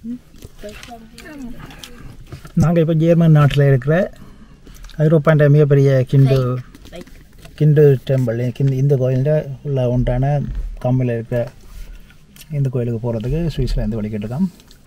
நாங்கள் இப்போ ஜெர்மன் நாட்டில் இருக்கிற ஐரோப்பாண்ட மிகப்பெரிய கிண்டு கிண்டு டெம்பிள் கிண்டு இந்த கோயிலில் உள்ள ஒன்றான கம்மில் இருக்கிற இந்த கோயிலுக்கு போகிறதுக்கு சுவிஸ்லேருந்து வழிகிட்டுருக்கோம்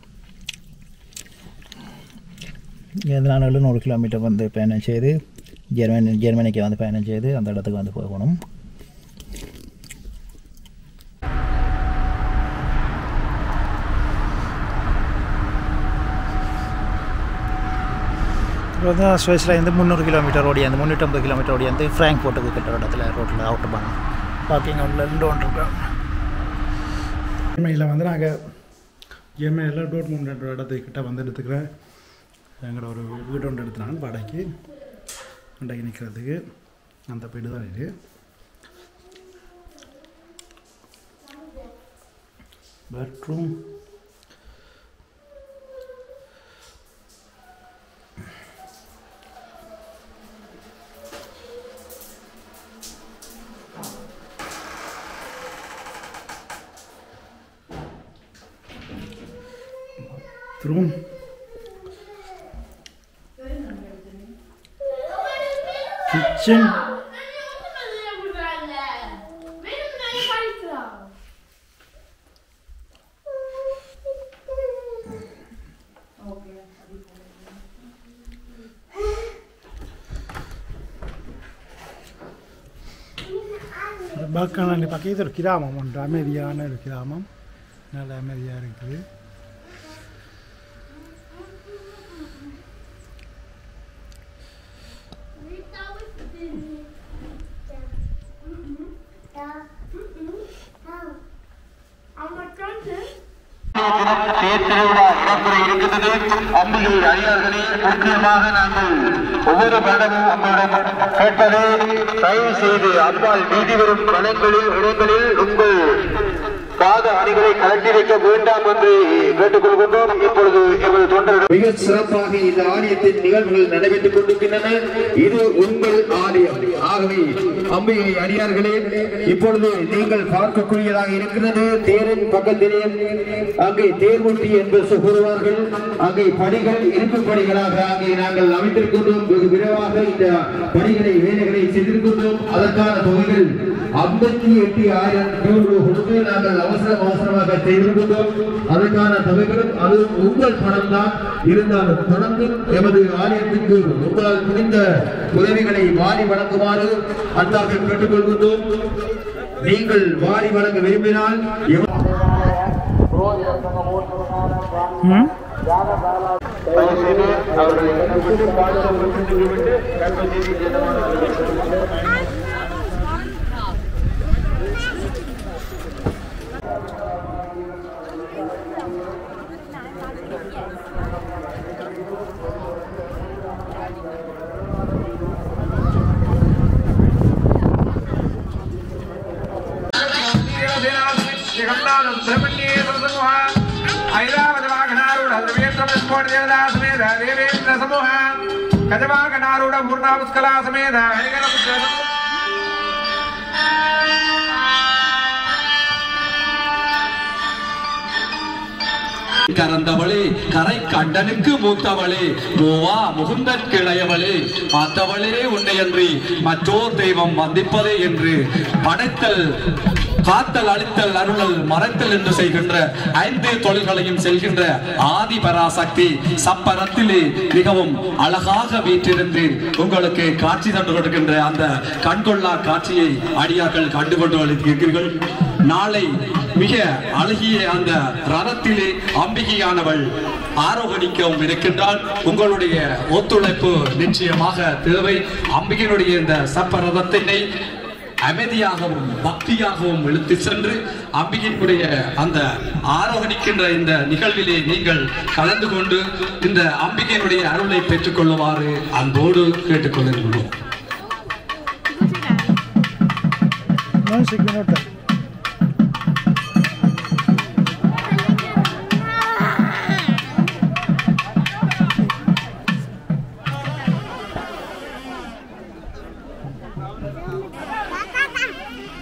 இங்கேருந்து நான் எழுநூறு கிலோமீட்டர் வந்து பயணம் செய்து ஜெர்மனி ஜெர்மனிக்கு வந்து பயணம் செய்து அந்த இடத்துக்கு வந்து போகணும் இப்போ வந்து சுவிஸில் இருந்து முந்நூறு கிலோமீட்டர் ஓடியாந்து முந்நூற்றம்பது கிலோமீட்டர் ஓடியாந்து ஃப்ராங்க் போட்டுக்கு கிட்ட இடத்துல ரோட்டில் அவுட் பண்ண பார்க்கிங் உள்ள ரெண்டு ஒன்று இருக்கோம் ஜெர்மனியில் வந்து நாங்கள் ஜெர்மனியில் டோட்மூண்ட் இடத்துக்கிட்ட வந்து எடுத்துக்கிறேன் எங்களோட ஒரு வீடு ஒன்று எடுத்துனாங்க வாடகைக்கு வாடகைக்கு நிற்கிறதுக்கு அந்த வீடு தான் இது பெட்ரூம் bathroom கிச்சன் பக்கம் பக்கம் இது ஒரு கிராமம் ஒன்று அமைதியான ஒரு கிராமம் நல்ல அமைதியாக இருக்குது தேர்திருவிழா இடம்பெற இருக்கின்றது அம்பிகை அடியார்களே முக்கியமாக நாங்கள் ஒவ்வொரு வருடமும் உங்களிடம் கேட்பது தயவு செய்து அம்பாள் வீதி வரும் வனங்களில் இடங்களில் உங்கள் பாத அணிகளை கலட்டி வைக்க வேண்டாம் என்று கேட்டுக்கொள்கின்றோம் இப்பொழுது எமது தொண்டர்கள் மிக சிறப்பாக இந்த ஆலயத்தின் நிகழ்வுகள் நடைபெற்றுக் கொண்டிருக்கின்றன இது உங்கள் ஆலயம் ஆகவே அம்பிகை அடியார்களே இப்பொழுது நீங்கள் பார்க்கக்கூடியதாக இருக்கிறது தேரின் பக்கத்திலே அங்கே தேர்வொட்டி என்று சொல்லுவார்கள் அங்கே படிகள் இருப்பு படிகளாக அங்கே நாங்கள் அமைத்திருக்கின்றோம் வெகு விரைவாக இந்த படிகளை வேலைகளை செய்திருக்கின்றோம் அதற்கான தொகைகள் ஐம்பத்தி எட்டு ஆயிரம் ரூபாய் கொடுத்து நாங்கள் அவசர அவசரமாக செய்திருக்கின்றோம் அதற்கான தொகைகளும் அது உங்கள் பணம் தான் இருந்தாலும் தொடர்ந்து எமது ஆலயத்துக்கு உங்களால் முடிந்த உதவிகளை வாரி வழங்குமாறு அன்பாக கேட்டுக்கொள்கின்றோம் நீங்கள் வாரி வழங்க விரும்பினால் எம- ம் தயவுசெய்து அவர்களை விட்டு பாடுதல் விட்டு கல்வெட்டி గజవాగనారూఢ పూర్ణాపుష్కలా సమేత கறந்தவளே கரை கண்டனுக்கு மூத்தவளே மூவா முகுந்தன் கிளையவளே பார்த்தவளே உன்னையன்றி மற்றோர் தெய்வம் வந்திப்பதே என்று படைத்தல் காத்தல் அழித்தல் அருளல் மறைத்தல் என்று செய்கின்ற ஐந்து தொழில்களையும் செல்கின்ற ஆதி பராசக்தி சப்பரத்திலே மிகவும் அழகாக வீற்றிருந்து உங்களுக்கு காட்சி தந்து கொடுக்கின்ற அந்த கண்கொள்ளா காட்சியை அடியார்கள் கண்டு கொண்டு இருக்கிறீர்கள் நாளை மிக அழகிய அந்த ரதத்திலே அம்பிகையானவள் ஆரோகணிக்கவும் இருக்கின்றால் உங்களுடைய ஒத்துழைப்பு நிச்சயமாக தேவை அம்பிகையினுடைய இந்த சப்ப ரதத்தினை அமைதியாகவும் பக்தியாகவும் இழுத்து சென்று அம்பிகையினுடைய அந்த ஆரோகணிக்கின்ற இந்த நிகழ்விலே நீங்கள் கலந்து கொண்டு இந்த அம்பிகையினுடைய அருளை பெற்றுக்கொள்ளுமாறு அன்போடு கேட்டுக்கொள்கின்றோம் music note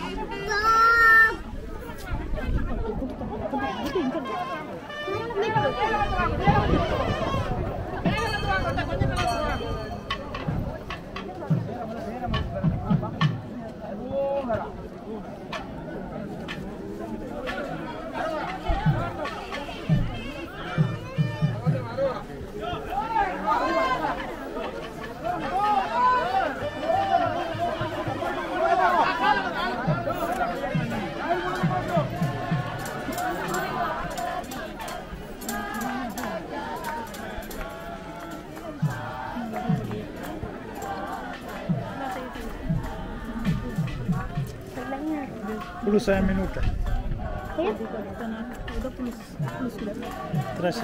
Stop! Plus en minut. Tres.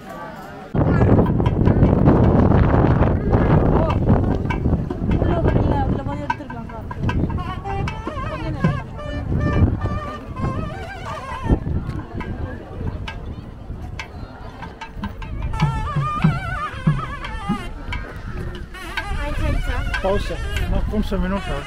Pausa. No, 11 minutos.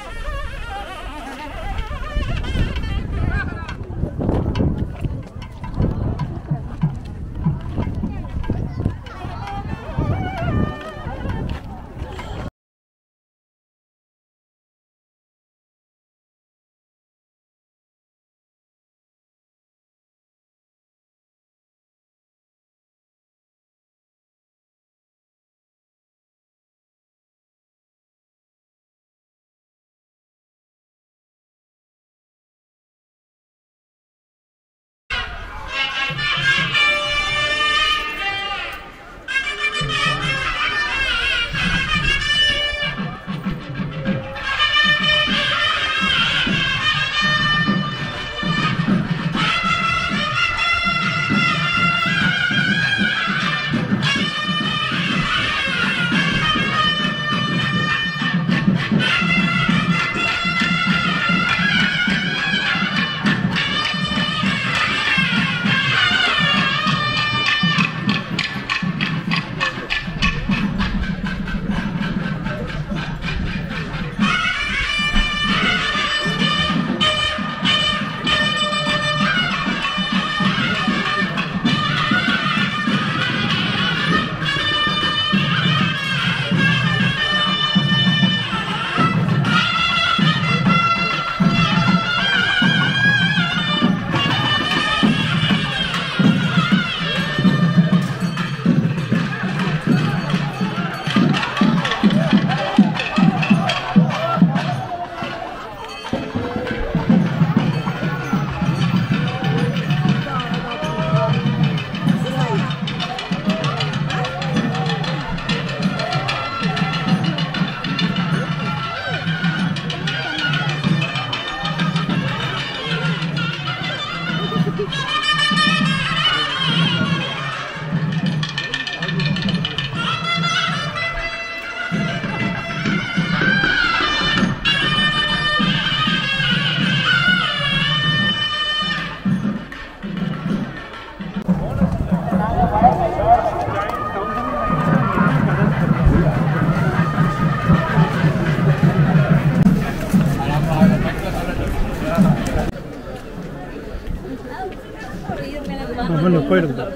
Bueno, acuerdo.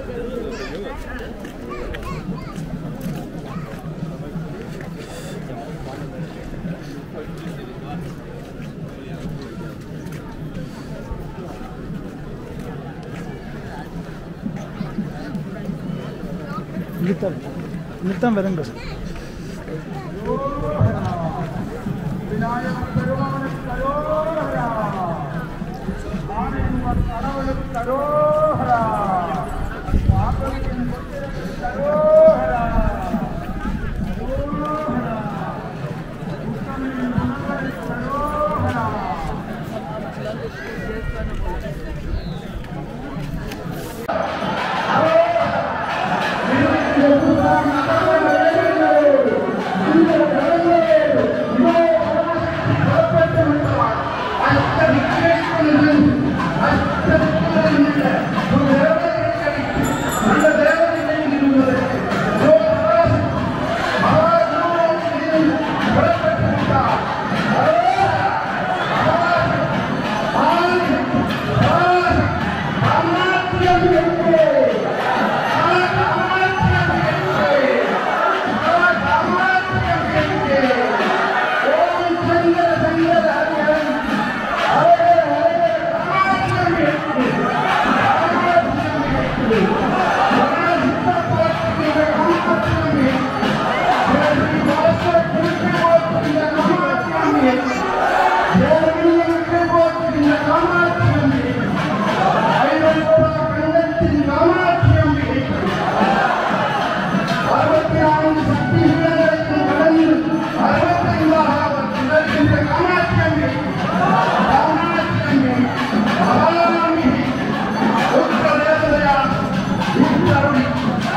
நிறுத்தம் நிறுத்தம் வருங்க சார் ஆ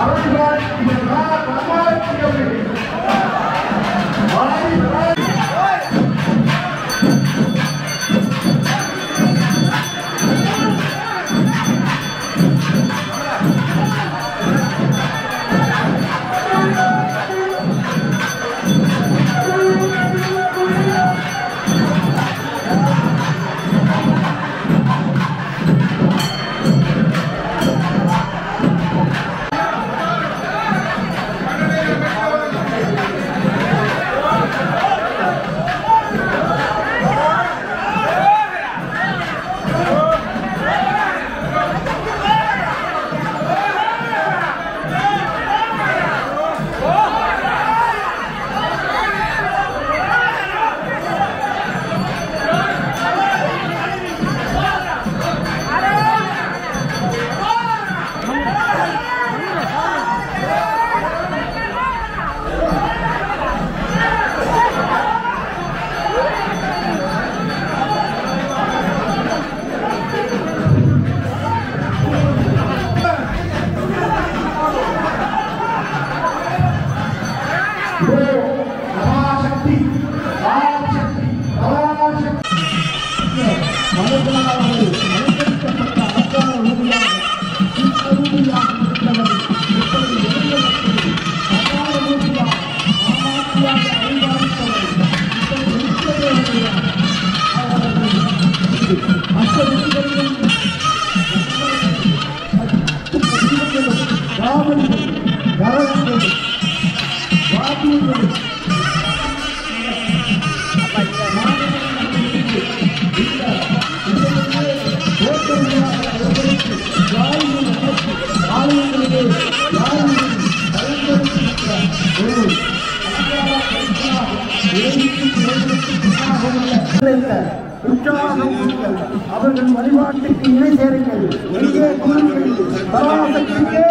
உற்சாகம் கொடுங்கள். அவர்கள் வழிபாட்டுக்கு இணை சேருங்கள் எங்கே கூறுங்கள் பராசக்தியே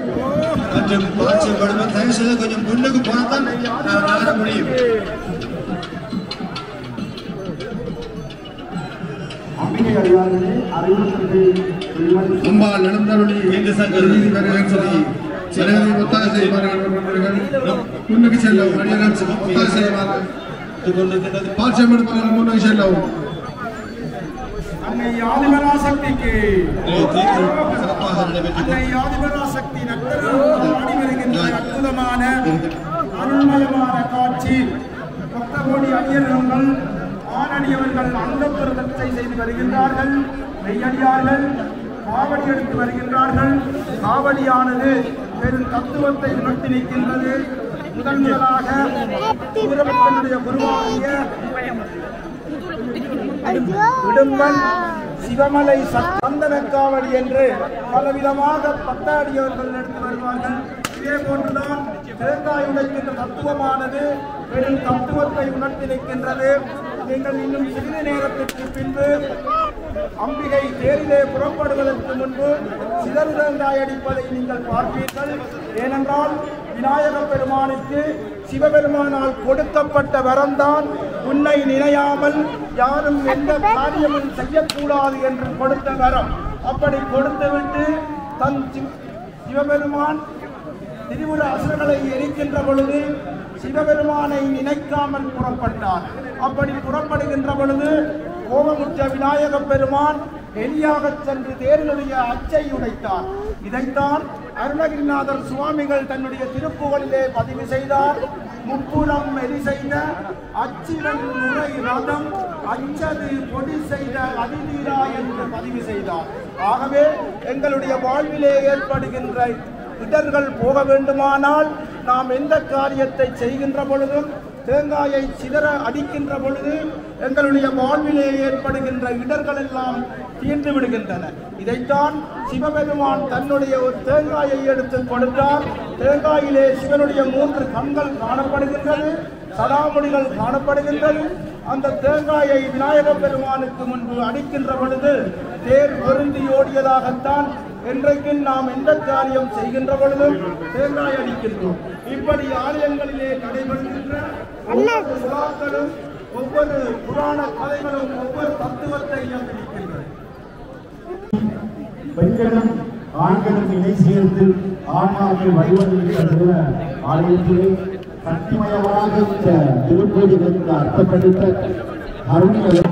மற்றும் பாய்ச்சல் தயவு செய்து கொஞ்சம் முன்னுக்கு போனால் நகர முடியும் அம்பிகை அடியார்களே அறிவுறுத்தலை வெளிவந்து அம்பாள் நடந்தருளி இந்த சங்கரி சொல்லி சிலரை ஒத்தாசை செய்வார்கள் முன்னுக்கு செல்லவும் அடியார்கள் ஒத்தாசை செய்வார்கள் பாய்ச்சல் எடுப்பவர்கள் முன்னுக்கு செல்லவும் அன்னை ஆதிபராசக்திக்கு சிறப்பாக நடைபெற்றது அன்னை ஆதிபராசக்தி நக்தர்கள் ஆடி வருகின்ற அற்புதமான அருள்மயமான காட்சி பக்த கோடி அடியர்கள் ஆனடியவர்கள் அந்த பிரதத்தை செய்து வருகின்றார்கள் மெய்யடியார்கள் காவடி எடுத்து வருகின்றார்கள் காவடியானது பெரும் தத்துவத்தை உணர்த்தி நிற்கின்றது முதன் முதலாக சூரபக்தனுடைய குருவாகிய இடும்பன் சிவமலை சந்தனக்காவடி என்று பலவிதமாக பத்தாடியவர்கள் எடுத்து வருவார்கள் இதே போன்றுதான் தேங்காய் உடைக்கின்ற தத்துவமானது பெரும் தத்துவத்தை உணர்த்தி நிற்கின்றது நீங்கள் இன்னும் சிறிது நேரத்திற்கு பின்பு அம்பிகை தேரிலே புறப்படுவதற்கு முன்பு சிதறு தேங்காய் அடிப்பதை நீங்கள் பார்ப்பீர்கள் ஏனென்றால் விநாயக பெருமானுக்கு சிவபெருமானால் கொடுக்கப்பட்ட வரம்தான் உன்னை நினையாமல் யாரும் எந்த காரியமும் செய்யக்கூடாது என்று கொடுத்த வரம் அப்படி கொடுத்துவிட்டு தன் சி- சிவபெருமான் திரிபுர அசுரர்களை எரிக்கின்ற பொழுது சிவபெருமானை நினைக்காமல் புறப்பட்டார் அப்படி புறப்படுகின்ற பொழுது கோபமுற்ற விநாயக பெருமான் எலியாகச் சென்று தேரினுடைய அச்சை உடைத்தார் இதைத்தான் அருணகிரிநாதர் சுவாமிகள் தன்னுடைய திருப்புகளிலே பதிவு செய்தார் முப்புறம் எரி செய்த அச்சிடன் முறை ரதம் அச்சது பொடி செய்த அதிதீரா என்று பதிவு செய்தார் ஆகவே எங்களுடைய வாழ்விலே ஏற்படுகின்ற இடர்கள் போக வேண்டுமானால் நாம் எந்த காரியத்தை செய்கின்ற பொழுதும் தேங்காயை சிதற அடிக்கின்ற பொழுது எங்களுடைய வாழ்விலே ஏற்படுகின்ற இடர்கள் எல்லாம் தீர்ந்து விடுகின்றன இதைத்தான் சிவபெருமான் தன்னுடைய ஒரு தேங்காயை எடுத்து கொடுத்தார் தேங்காயிலே சிவனுடைய மூன்று கண்கள் காணப்படுகின்றது சடாமுடிகள் காணப்படுகின்றது அந்த தேங்காயை விநாயக பெருமானுக்கு முன்பு அடிக்கின்ற பொழுது தேர் பொருந்தி ஓடியதாகத்தான் என்றைக்கும் நாம் எந்த காரியம் செய்கின்ற பொழுதும் தேங்காய் அடிக்கின்றோம் இப்படி ஆலயங்களிலே நடைபெறுகின்ற ஒவ்வொரு விழாக்களும் ஒவ்வொரு புராண கதைகளும் ஒவ்வொரு தத்துவத்தை இயக்கின்றன பெண்களும் ஆண்களும் இணை சேர்ந்து ஆன்மாக்கள் வழிவந்திருக்கிற ஆலயத்திலே சக்திமயமாக இந்த திருப்பதிகளுக்கு அர்த்தப்படுத்த அருணிகள்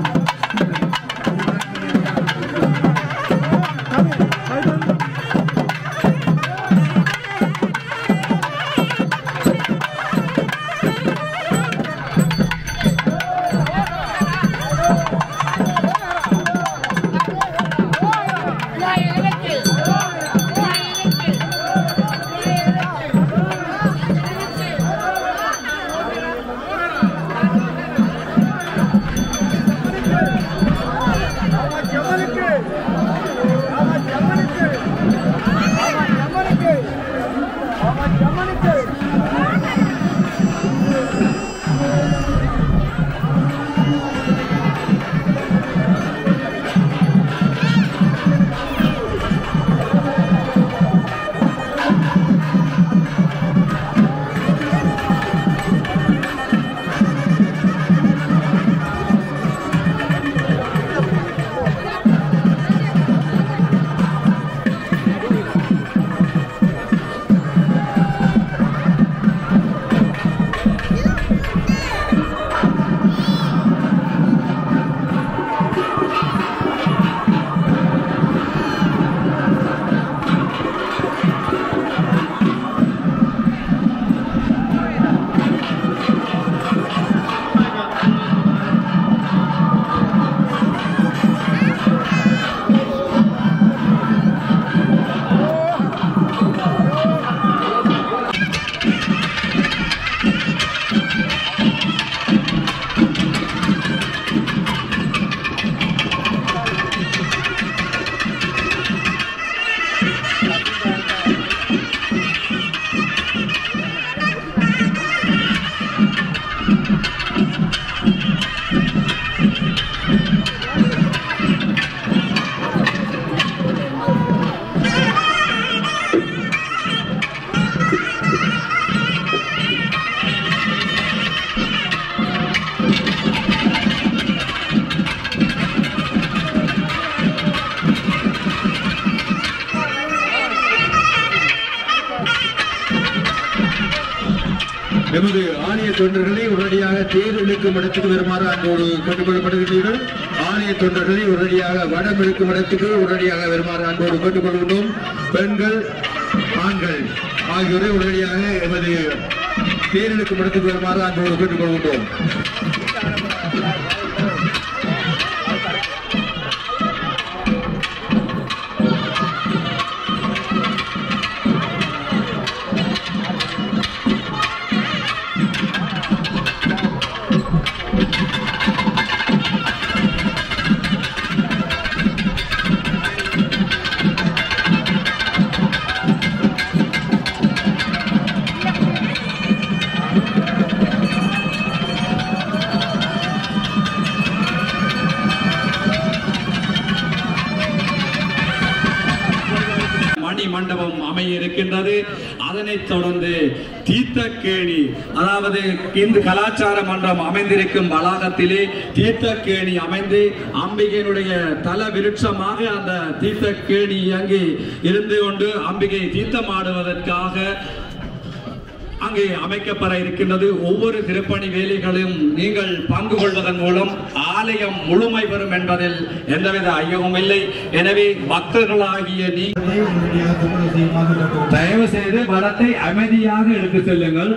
எமது ஆணைய தொண்டர்களை உடனடியாக தேர் இழுக்கும் இடத்துக்கு வருமாறு அன்போடு கேட்டுக்கொள்ளப்படுகிறீர்கள் ஆணைய தொண்டர்களை உடனடியாக வடம் இழுக்கும் இடத்துக்கு உடனடியாக வருமாறு அன்போடு கேட்டுக்கொள்கின்றோம் பெண்கள் ஆண்கள் ஆகியோரை உடனடியாக எமது தேர் இழுக்கும் இடத்துக்கு வருமாறு அன்போடு கேட்டுக்கொள்கின்றோம் மணி மண்டபம் அமைய இருக்கின்றது அதனைத் தொடர்ந்து தீர்த்தக்கேணி அதாவது இந்து கலாச்சார மன்றம் அமைந்திருக்கும் வளாகத்திலே தீர்த்தக்கேணி அமைந்து அம்பிகையினுடைய தல விருட்சமாக அந்த தீர்த்தக்கேணி அங்கே இருந்து கொண்டு அம்பிகை தீர்த்தமாடுவதற்காக அங்கே அமைக்கப்பட இருக்கின்றது ஒவ்வொரு திருப்பணி வேலைகளும் நீங்கள் பங்கு கொள்வதன் மூலம் ஆலயம் முழுமை பெறும் என்பதில் எந்தவித ஐயமும் இல்லை எனவே பக்தர்களாகிய நீ தயவு செய்து வளத்தை அமைதியாக எடுத்து செல்லுங்கள்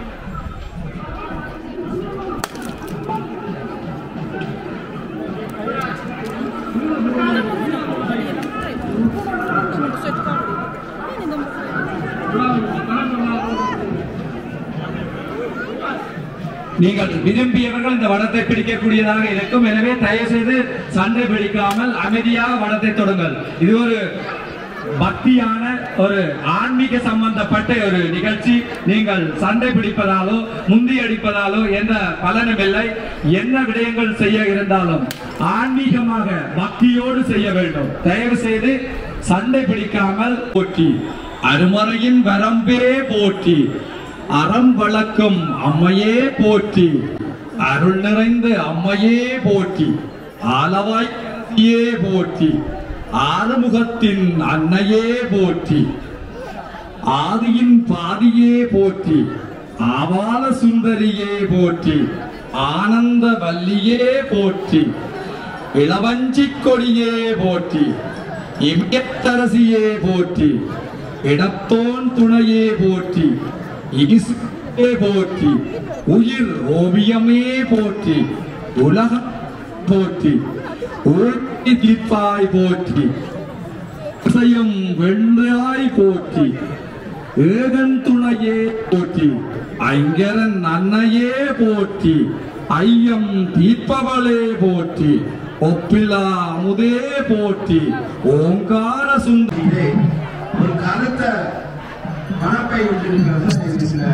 நீங்கள் விரும்பியவர்கள் இந்த வடத்தை பிடிக்கக்கூடியதாக இருக்கும் எனவே தயவு செய்து சண்டை பிடிக்காமல் அமைதியாக வடத்தை தொடுங்கள் இது ஒரு பக்தியான ஒரு ஆன்மீக சம்பந்தப்பட்ட ஒரு நிகழ்ச்சி நீங்கள் சண்டை பிடிப்பதாலோ முந்தி அடிப்பதாலோ எந்த பலனும் இல்லை என்ன விடயங்கள் செய்ய இருந்தாலும் ஆன்மீகமாக பக்தியோடு செய்ய வேண்டும் தயவு செய்து சண்டை பிடிக்காமல் போற்றி அருமறையின் வரம்பே போற்றி அறம் வளர்க்கும் அம்மையே போற்றி அருள் நிறைந்த அம்மையே போற்றி ஆலவாய்க்கரசியே போற்றி ஆறுமுகத்தின் அன்னையே போற்றி ஆதியின் பாதியே போற்றி ஆவால சுந்தரியே போற்றி ஆனந்த வல்லியே போற்றி இளவஞ்சிக் கொடியே போற்றி இமயத்தரசியே போற்றி இடத்தோன் துணையே போற்றி இகிசுவே போற்றி உயிர் ஓவியமே போற்றி உலகம் போற்றி ஊட்டி தீர்ப்பாய் போற்றி இசையும் வென்றாய் போற்றி ஏகன் துணையே போற்றி ஐங்கரன் அன்னையே போற்றி ஐயம் தீர்ப்பவளே போற்றி ஒப்பிலா அமுதே போற்றி ஓங்கார சுந்தரி இதிலே ஒரு கருத்த பணப்பை விட்டிருக்கிறது இது சில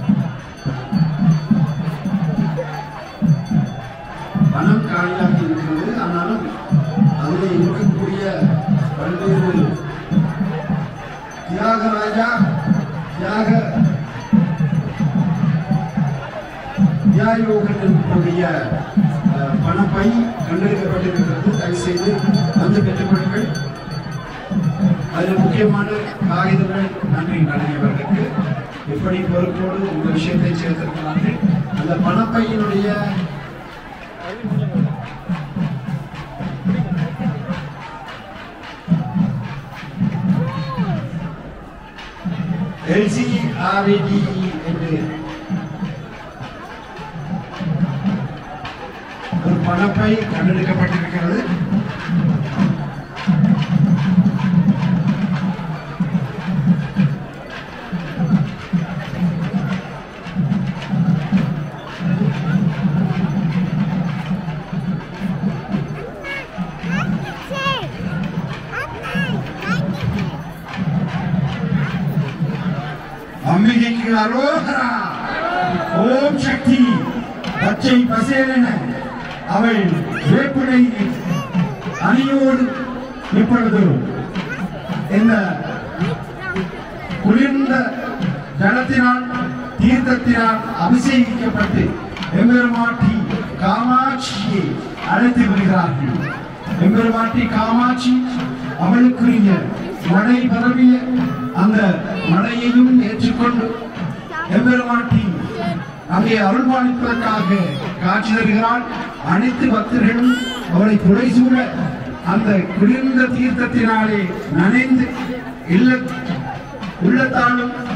பணம் காலியாக இருக்கிறது ஆனாலும் அதில் இருக்கக்கூடிய பல்வேறு தியாகராஜா தியாக தியாயோகன் இருக்கக்கூடிய அஹ், பணப்பை கண்டெடுக்கப்பட்டிருக்கிறது தயவு செய்து வந்து பெற்றுக்கொள்ளுங்கள் அதில் முக்கியமான காகிதங்கள் நன்றி நன்றியவர்களுக்கு எப்படி பொறுப்போடு இந்த விஷயத்தை சேர்த்திருக்கிறார்கள் அந்த பணப்பையினுடைய எல்சிஆர்ஏடி என்று ஒரு பணப்பை கண்டெடுக்கப்பட்டிருக்கிறது அம்பிகைக்கு அரோகரா ஓம் சக்தி பச்சை பசேலென அவள் வேப்புனை அணியோடு இப்பொழுது இந்த குளிர்ந்த ஜலத்தினால் தீர்த்தத்தினால் அபிஷேகிக்கப்பட்டு எம்பெருமாட்டி காமாட்சியை அழைத்து வருகிறார்கள் எம்பெருமாட்டி காமாட்சி அவளுக்குரிய மழை பரவிய அந்த மழையையும் ஏற்றுக்கொண்டு எம்பெருமாட்டி அங்கே அருள்பாலிப்பதற்காக காட்சி தருகிறாள் அனைத்து பக்தர்களும் அவளை துறை சூழ அந்த குளிர்ந்த தீர்த்தத்தினாலே நனைந்து இல்ல உள்ளத்தாலும்